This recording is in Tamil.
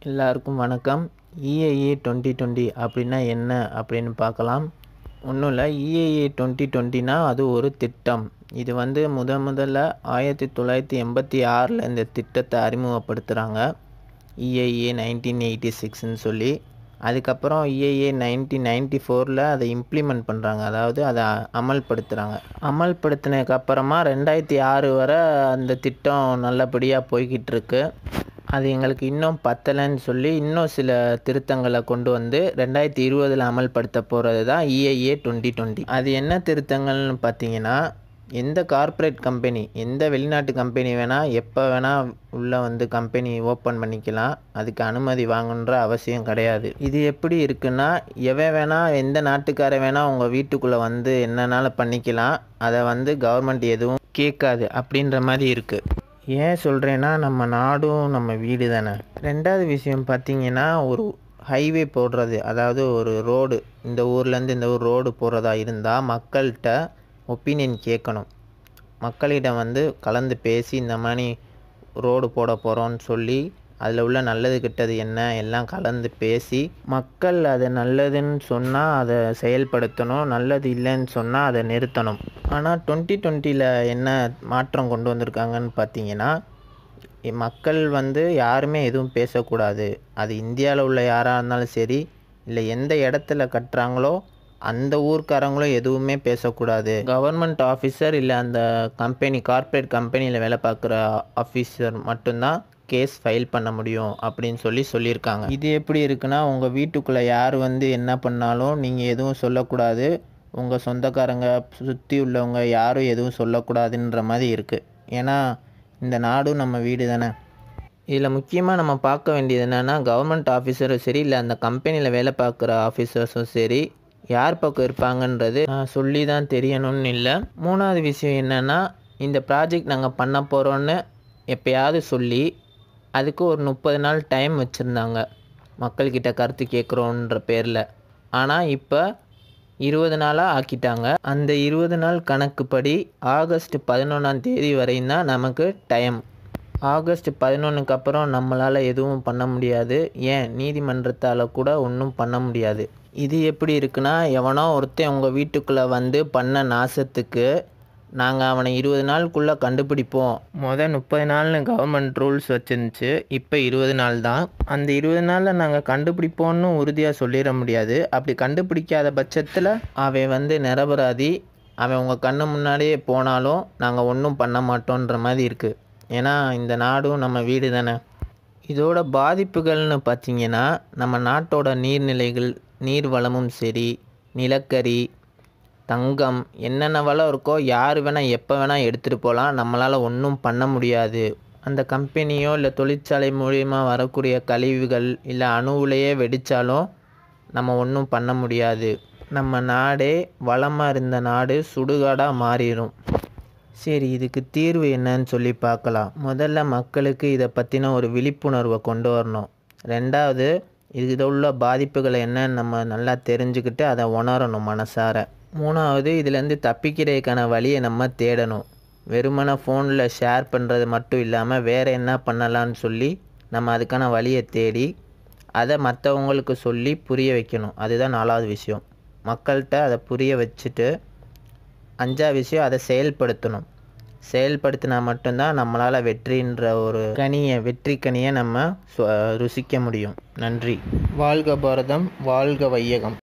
எல்லாருக்கும் வணக்கம் இஏஏ டுவெண்ட்டி டுவெண்ட்டி அப்படின்னா என்ன அப்படின்னு பார்க்கலாம் ஒன்றும் இல்லை இஏஏ டுவெண்ட்டி டுவெண்ட்டினா அது ஒரு திட்டம் இது வந்து முத முதல்ல ஆயிரத்தி தொள்ளாயிரத்தி எண்பத்தி ஆறில் இந்த திட்டத்தை அறிமுகப்படுத்துகிறாங்க இஏஏ நைன்டீன் எயிட்டி சிக்ஸ்ன்னு சொல்லி அதுக்கப்புறம் இஏஏ நைன்டீன் நைன்டி ஃபோரில் அதை இம்ப்ளிமெண்ட் பண்ணுறாங்க அதாவது அதை அமல்படுத்துகிறாங்க அமல்படுத்தினதுக்கு அப்புறமா ரெண்டாயிரத்தி ஆறு வரை அந்த திட்டம் நல்லபடியாக போய்கிட்டு இருக்கு அது எங்களுக்கு இன்னும் பத்தலைன்னு சொல்லி இன்னும் சில திருத்தங்களை கொண்டு வந்து ரெண்டாயிரத்தி இருபதில் அமல்படுத்த போகிறது தான் இஐஏ டுவெண்ட்டி டுவெண்ட்டி அது என்ன திருத்தங்கள்னு பார்த்தீங்கன்னா எந்த கார்ப்பரேட் கம்பெனி எந்த வெளிநாட்டு கம்பெனி வேணால் எப்போ வேணால் உள்ளே வந்து கம்பெனி ஓப்பன் பண்ணிக்கலாம் அதுக்கு அனுமதி வாங்கணுன்ற அவசியம் கிடையாது இது எப்படி இருக்குன்னா எவன் வேணால் எந்த நாட்டுக்காரன் வேணால் உங்கள் வீட்டுக்குள்ளே வந்து என்னன்னாலும் பண்ணிக்கலாம் அதை வந்து கவர்மெண்ட் எதுவும் கேட்காது அப்படின்ற மாதிரி இருக்குது ஏன் சொல்கிறேன்னா நம்ம நாடும் நம்ம வீடு தானே ரெண்டாவது விஷயம் பார்த்தீங்கன்னா ஒரு ஹைவே போடுறது அதாவது ஒரு ரோடு இந்த ஊர்லேருந்து இந்த ஊர் ரோடு போடுறதா இருந்தால் மக்கள்கிட்ட ஒப்பீனியன் கேட்கணும் மக்களிடம் வந்து கலந்து பேசி இந்த மாதிரி ரோடு போட போகிறோன்னு சொல்லி அதில் உள்ள நல்லது கெட்டது என்ன எல்லாம் கலந்து பேசி மக்கள் அது நல்லதுன்னு சொன்னால் அதை செயல்படுத்தணும் நல்லது இல்லைன்னு சொன்னால் அதை நிறுத்தணும் ஆனால் டுவெண்ட்டி டுவெண்ட்டியில் என்ன மாற்றம் கொண்டு வந்திருக்காங்கன்னு பார்த்தீங்கன்னா மக்கள் வந்து யாருமே எதுவும் பேசக்கூடாது அது இந்தியாவில் உள்ள யாராக இருந்தாலும் சரி இல்லை எந்த இடத்துல கட்டுறாங்களோ அந்த ஊர்க்காரங்களும் எதுவுமே பேசக்கூடாது கவர்மெண்ட் ஆஃபீஸர் இல்லை அந்த கம்பெனி கார்ப்பரேட் கம்பெனியில் வேலை பார்க்குற ஆஃபீஸர் மட்டும்தான் கேஸ் ஃபைல் பண்ண முடியும் அப்படின்னு சொல்லி சொல்லியிருக்காங்க இது எப்படி இருக்குன்னா உங்கள் வீட்டுக்குள்ளே யார் வந்து என்ன பண்ணாலும் நீங்கள் எதுவும் சொல்லக்கூடாது உங்கள் சொந்தக்காரங்க சுற்றி உள்ளவங்க யாரும் எதுவும் சொல்லக்கூடாதுன்ற மாதிரி இருக்குது ஏன்னா இந்த நாடும் நம்ம வீடு தானே இதில் முக்கியமாக நம்ம பார்க்க வேண்டியது என்னென்னா கவர்மெண்ட் ஆஃபீஸரும் சரி இல்லை அந்த கம்பெனியில் வேலை பார்க்குற ஆஃபீஸர்ஸும் சரி யார் பக்கம் இருப்பாங்கன்றது சொல்லி தான் தெரியணும்னு இல்லை மூணாவது விஷயம் என்னென்னா இந்த ப்ராஜெக்ட் நாங்கள் பண்ண போகிறோன்னு எப்பயாவது சொல்லி அதுக்கு ஒரு முப்பது நாள் டைம் வச்சுருந்தாங்க மக்கள்கிட்ட கருத்து கேட்குறோன்ற பேரில் ஆனால் இப்போ இருபது நாளாக ஆக்கிட்டாங்க அந்த இருபது நாள் கணக்குப்படி ஆகஸ்ட் பதினொன்றாம் தேதி வரையும் தான் நமக்கு டைம் ஆகஸ்ட் பதினொன்றுக்கு அப்புறம் நம்மளால் எதுவும் பண்ண முடியாது ஏன் நீதிமன்றத்தால் கூட ஒன்றும் பண்ண முடியாது இது எப்படி இருக்குன்னா எவனோ ஒருத்தன் உங்கள் வீட்டுக்குள்ளே வந்து பண்ண நாசத்துக்கு நாங்கள் அவனை இருபது நாளுக்குள்ளே கண்டுபிடிப்போம் மொதல் முப்பது நாள்னு கவர்மெண்ட் ரூல்ஸ் வச்சிருந்துச்சு இப்போ இருபது நாள் தான் அந்த இருபது நாளில் நாங்கள் கண்டுபிடிப்போம்னு உறுதியாக சொல்லிட முடியாது அப்படி கண்டுபிடிக்காத பட்சத்தில் அவன் வந்து நிரபராதி அவன் உங்கள் கண்ணு முன்னாடியே போனாலும் நாங்கள் ஒன்றும் பண்ண மாட்டோன்ற மாதிரி இருக்குது ஏன்னா இந்த நாடும் நம்ம வீடு தானே இதோட பாதிப்புகள்னு பார்த்தீங்கன்னா நம்ம நாட்டோட நீர்நிலைகள் நீர் வளமும் சரி நிலக்கரி தங்கம் என்னென்ன வளம் இருக்கோ யார் வேணால் எப்போ வேணால் எடுத்துகிட்டு போகலாம் நம்மளால் ஒன்றும் பண்ண முடியாது அந்த கம்பெனியோ இல்லை தொழிற்சாலை மூலிமா வரக்கூடிய கழிவுகள் இல்லை அணுவிலையே வெடித்தாலும் நம்ம ஒன்றும் பண்ண முடியாது நம்ம நாடே வளமாக இருந்த நாடு சுடுகாடாக மாறிடும் சரி இதுக்கு தீர்வு என்னன்னு சொல்லி பார்க்கலாம் முதல்ல மக்களுக்கு இதை பற்றின ஒரு விழிப்புணர்வை கொண்டு வரணும் ரெண்டாவது இதில் உள்ள பாதிப்புகளை என்னன்னு நம்ம நல்லா தெரிஞ்சுக்கிட்டு அதை உணரணும் மனசார மூணாவது இதுலேருந்து தப்பிக்கிறதுக்கான வழியை நம்ம தேடணும் வெறுமனை ஃபோனில் ஷேர் பண்ணுறது மட்டும் இல்லாமல் வேறு என்ன பண்ணலான்னு சொல்லி நம்ம அதுக்கான வழியை தேடி அதை மற்றவங்களுக்கு சொல்லி புரிய வைக்கணும் அதுதான் நாலாவது விஷயம் மக்கள்கிட்ட அதை புரிய வச்சுட்டு அஞ்சாவது விஷயம் அதை செயல்படுத்தணும் செயல்படுத்தினா மட்டும்தான் நம்மளால் வெற்றின்ற ஒரு கனியை வெற்றி கனியை நம்ம ருசிக்க முடியும் நன்றி வாழ்க பாரதம் வாழ்க வையகம்